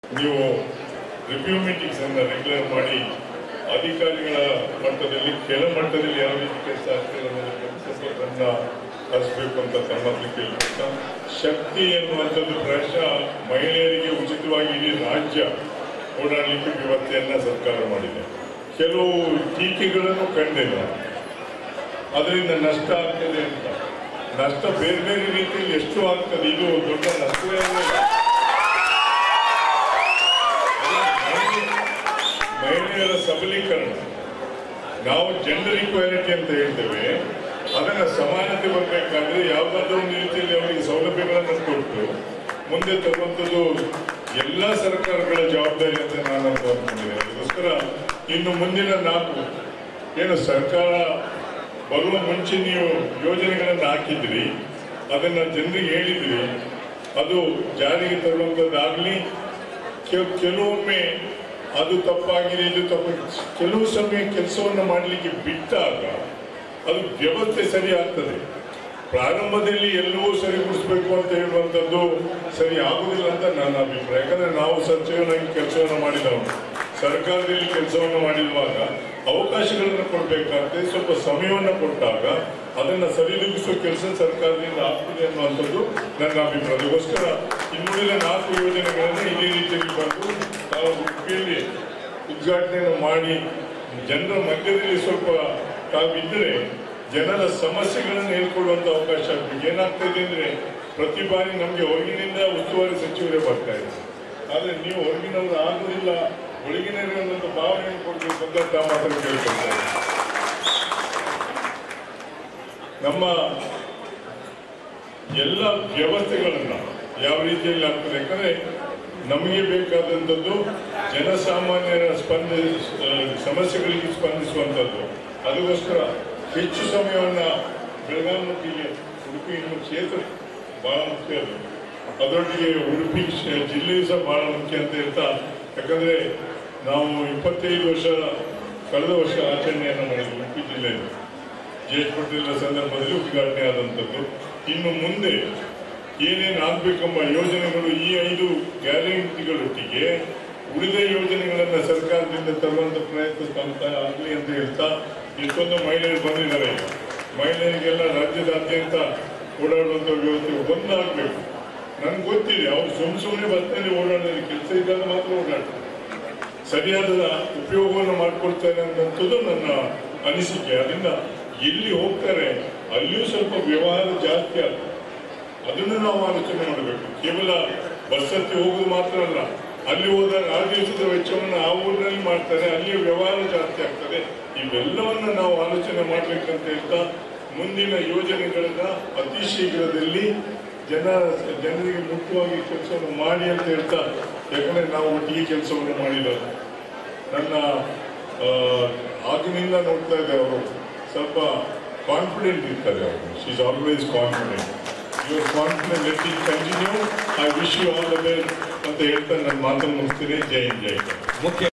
ನೀವು review meetings ಅನ್ನ regular ಮಾಡಿ ಅಧಿಕಾರಿಗಳ ಮಟ್ಟದಲ್ಲಿ ಕೆಳ ಮಟ್ಟದಲ್ಲಿ ಯಾವ ರೀತಿ ಕೆಲಸ ಆಗ್ತದೆ ಅನ್ನೋದ್ರ ಬಗ್ಗೆ ಸ್ವಲ್ಪ ಗಮನ ಹರಿಸಬೇಕು ಅಂತ ತಮ್ಮಲ್ಲಿ ಕೇಳ್ತಾ ಶಕ್ತಿ ಎನ್ನುವಂಥದ್ದು ಪ್ರಾಯಶಃ ಮಹಿಳೆಯರಿಗೆ ಉಚಿತವಾಗಿ ಇಡೀ ರಾಜ್ಯ ಓಡಾಡಲಿಕ್ಕೆ ವ್ಯವಸ್ಥೆಯನ್ನ ಸರ್ಕಾರ ಮಾಡಿದೆ ಕೆಲವು ಟೀಕೆಗಳನ್ನು ಕಂಡಿಲ್ಲ ಅದರಿಂದ ನಷ್ಟ ಆಗ್ತದೆ ಅಂತ ನಷ್ಟ ಬೇರೆ ಬೇರೆ ರೀತಿಯಲ್ಲಿ ಎಷ್ಟು ಆಗ್ತದೆ ಇದು ದೊಡ್ಡ ನಷ್ಟವೇ ಅಲ್ಲ ಮಹಿಳೆಯರ ಸಬಲೀಕರಣ ನಾವು ಜೆಂಡರ್ ಈಕ್ವಾಲಿಟಿ ಅಂತ ಹೇಳ್ತೇವೆ ಅದನ್ನ ಸಮಾನತೆ ಬರಬೇಕಾದ್ರೆ ಯಾವುದಾದ್ರೂ ಒಂದು ರೀತಿಯಲ್ಲಿ ಅವರಿಗೆ ಸೌಲಭ್ಯಗಳನ್ನು ಕೊಟ್ಟು ಮುಂದೆ ತರುವಂಥದ್ದು ಎಲ್ಲ ಸರ್ಕಾರಗಳ ಜವಾಬ್ದಾರಿ ಅಂತ ನಾನು ಅನ್ಕೊಂಡಿದ್ದೇನೆ ಅದಕ್ಕೋಸ್ಕರ ಇನ್ನು ಮುಂದಿನ ನಾಲ್ಕು ಏನು ಸರ್ಕಾರ ಬರುವ ಮುಂಚೆ ನೀವು ಯೋಜನೆಗಳನ್ನು ಹಾಕಿದ್ರಿ ಅದನ್ನ ಜನರಿಗೆ ಹೇಳಿದ್ರಿ ಅದು ಜಾರಿಗೆ ತರುವಂಥದ್ದಾಗಲಿ ಕೆಲ- ಕೆಲವೊಮ್ಮೆ ಅದು ತಪ್ಪಾಗಿದೆ ಇದು ತಪ್ಪು ಕೆಲವು ಸಮಯ ಕೆಲಸವನ್ನು ಮಾಡಲಿಕ್ಕೆ ಬಿಟ್ಟಾಗ ಅದು ವ್ಯವಸ್ಥೆ ಸರಿ ಆಗ್ತದೆ ಪ್ರಾರಂಭದಲ್ಲಿ ಎಲ್ಲವೂ ಸರಿಪಡಿಸ್ಬೇಕು ಅಂತ ಹೇಳುವಂಥದ್ದು ಸರಿ ಆಗುದಿಲ್ಲ ಅಂತ ನನ್ನ ಅಭಿಪ್ರಾಯ ಯಾಕಂದ್ರೆ ನಾವು ಸಚಿವನಾಗಿ ಕೆಲಸವನ್ನು ಮಾಡಿದವನು ಸರ್ಕಾರದಲ್ಲಿ ಕೆಲಸವನ್ನು ಮಾಡಿರುವಾಗ ಅವಕಾಶಗಳನ್ನು ಕೊಡಬೇಕಾಗ್ತದೆ ಸ್ವಲ್ಪ ಸಮಯವನ್ನು ಕೊಟ್ಟಾಗ ಅದನ್ನ ಸರಿದೂಗಿಸುವ ಕೆಲಸ ಸರ್ಕಾರದಿಂದ ಆಗ್ತದೆ ಅನ್ನುವಂಥದ್ದು ನನ್ನ ಅಭಿಪ್ರಾಯ ಅದಕ್ಕೋಸ್ಕರ ಇನ್ನುಳಿದ ನಾಲ್ಕು ಯೋಜನೆಗಳನ್ನು ಇದೇ ರೀತಿಯಲ್ಲಿ ಬಂದು ನಾವು ಉಡುಪಿಯಲ್ಲಿ ಉದ್ಘಾಟನೆಯನ್ನು ಮಾಡಿ ಜನರ ಮಧ್ಯದಲ್ಲಿ ಸ್ವಲ್ಪ ತಾವಿದ್ದರೆ ಜನರ ಸಮಸ್ಯೆಗಳನ್ನು ಹೇಳ್ಕೊಳ್ಳುವಂತ ಅವಕಾಶ ಆಗ್ಬೇಕು ಏನಾಗ್ತದೆ ಅಂದ್ರೆ ಪ್ರತಿ ಬಾರಿ ನಮಗೆ ಹೊರಗಿನಿಂದ ಉಸ್ತುವಾರಿ ಸಚಿವರೇ ಬರ್ತಾ ಇದ್ದಾರೆ ಆದ್ರೆ ನೀವು ಹೊರಗಿನವರು ಆಗುದಿಲ್ಲ ಒಳಗಿನವರನ್ನೊಂದು ಭಾವನೆಯನ್ನು ಕೊಡಬೇಕು ಅಂತ ತಾವು ಮಾತ್ರ ಕೇಳ್ಕೊಳ್ತಾರೆ ನಮ್ಮ ಎಲ್ಲ ವ್ಯವಸ್ಥೆಗಳನ್ನ ಯಾವ ರೀತಿಯಲ್ಲಿ ಆಗ್ತದೆ ಯಾಕಂದ್ರೆ ನಮಗೆ ಬೇಕಾದಂಥದ್ದು ಜನಸಾಮಾನ್ಯರ ಸ್ಪಂದ ಆ, ಸಮಸ್ಯೆಗಳಿಗೆ ಸ್ಪಂದಿಸುವಂಥದ್ದು ಅದಕ್ಕೋಸ್ಕರ ಹೆಚ್ಚು ಸಮಯವನ್ನ ಬೆಳಗಾವಿ ಮತ್ತು ಇಲ್ಲಿ ಉಡುಪಿ ಇನ್ನು ಕ್ಷೇತ್ರ ಬಹಳ ಮುಖ್ಯ ಅದು ಅದರೊಟ್ಟಿಗೆ ಉಡುಪಿ ಕ್ಷ- ಜಿಲ್ಲೆಯು ಸಹ ಬಹಳ ಮುಖ್ಯ ಅಂತ ಹೇಳ್ತಾ ಯಾಕಂದ್ರೆ ನಾವು ಇಪ್ಪತ್ತೈದು ವರ್ಷ ಕಳೆದ ವರ್ಷ ಆಚರಣೆಯನ್ನು ಮಾಡಿದ್ವಿ ಉಡುಪಿ ಜಿಲ್ಲೆಯಲ್ಲಿ ಜೇಟ್ ಪಟೇಲ್ರ ಸಂದರ್ಭದಲ್ಲಿ ಉದ್ಘಾಟನೆ ಆದಂಥದ್ದು ಇನ್ನು ಮುಂದೆ ಏನೇನು ಆಗ್ಬೇಕೆಂಬ ಯೋಜನೆಗಳು ಈ ಐದು ಗ್ಯಾರಂಟಿಗಳೊಟ್ಟಿಗೆ ಉಳಿದ ಯೋಜನೆಗಳನ್ನ ಸರ್ಕಾರದಿಂದ ತರುವಂತ ಪ್ರಯತ್ನ ಸ್ವಂತ ಆಗಲಿ ಅಂತ ಹೇಳ್ತಾ ಎಷ್ಟೊಂದು ಮಹಿಳೆಯರು ಬಂದಿದ್ದಾರೆ ಮಹಿಳೆಯರಿಗೆಲ್ಲ ರಾಜ್ಯದಾದ್ಯಂತ ಓಡಾಡುವಂತ ವ್ಯವಸ್ಥೆ ಒಂದಾಗಬೇಕು ನನ್ಗೆ ಗೊತ್ತಿದೆ ಅವ್ರು ಸುಮ್ ಸುಮ್ಮನೆ ಬಸ್ನಲ್ಲಿ ಓಡಾಡೋದು ಕೆಲಸ ಇದ್ದಾಗ ಮಾತ್ರ ಓಡಾಡ್ತಾರೆ ಸರಿಯಾದ ಉಪಯೋಗವನ್ನು ಮಾಡ್ಕೊಳ್ತಾರೆ ಅನ್ನೋಂಥದ್ದು ನನ್ನ ಅನಿಸಿಕೆ ಅದರಿಂದ ಎಲ್ಲಿ ಹೋಗ್ತಾರೆ ಅಲ್ಲಿಯೂ ಸ್ವಲ್ಪ ವ್ಯವಹಾರ ಜಾಸ್ತಿ ಆಗ್ತದೆ ಅದನ್ನು ನಾವು ಆಲೋಚನೆ ಮಾಡಬೇಕು ಕೇವಲ ಬಸ್ ಹತ್ತಿ ಹೋಗುದು ಮಾತ್ರ ಅಲ್ಲ ಅಲ್ಲಿ ಹೋದಾಗ ಆ ದಿವಸದ ವೆಚ್ಚವನ್ನು ಆ ಊರಿನಲ್ಲಿ ಮಾಡ್ತಾರೆ ಅಲ್ಲಿ ವ್ಯವಹಾರ ಜಾಸ್ತಿ ಆಗ್ತದೆ ಇವೆಲ್ಲವನ್ನ ನಾವು ಆಲೋಚನೆ ಮಾಡ್ಬೇಕಂತ ಹೇಳ್ತಾ ಮುಂದಿನ ಯೋಜನೆಗಳನ್ನ ಅತಿ ಶೀಘ್ರದಲ್ಲಿ ಜನ ಜನರಿಗೆ ಮುಖ್ಯವಾಗಿ ಕೆಲಸವನ್ನು ಮಾಡಿ ಅಂತ ಹೇಳ್ತಾ ಯಾಕಂದ್ರೆ ನಾವು ಒಟ್ಟಿಗೆ ಕೆಲಸವನ್ನು ಮಾಡಿರೋದು ನನ್ನ ಆ, ಆಗಿನಿಂದ ನೋಡ್ತಾ ಇದ್ದೆ ಅವರು ಸ್ವಲ್ಪ ಕಾನ್ಫಿಡೆಂಟ್ ಇರ್ತಾರೆ ಅವರು she is always confident your confident let it continue I wish you all the best ಅಂತ ಹೇಳ್ತಾ ನನ್ನ ಮಾತನ್ನು ಮುಗಿಸ್ತೀನಿ ಜೈ ಹಿಂದ್ ಜೈ ಕನ್ನಡ. ಮುಖ್ಯ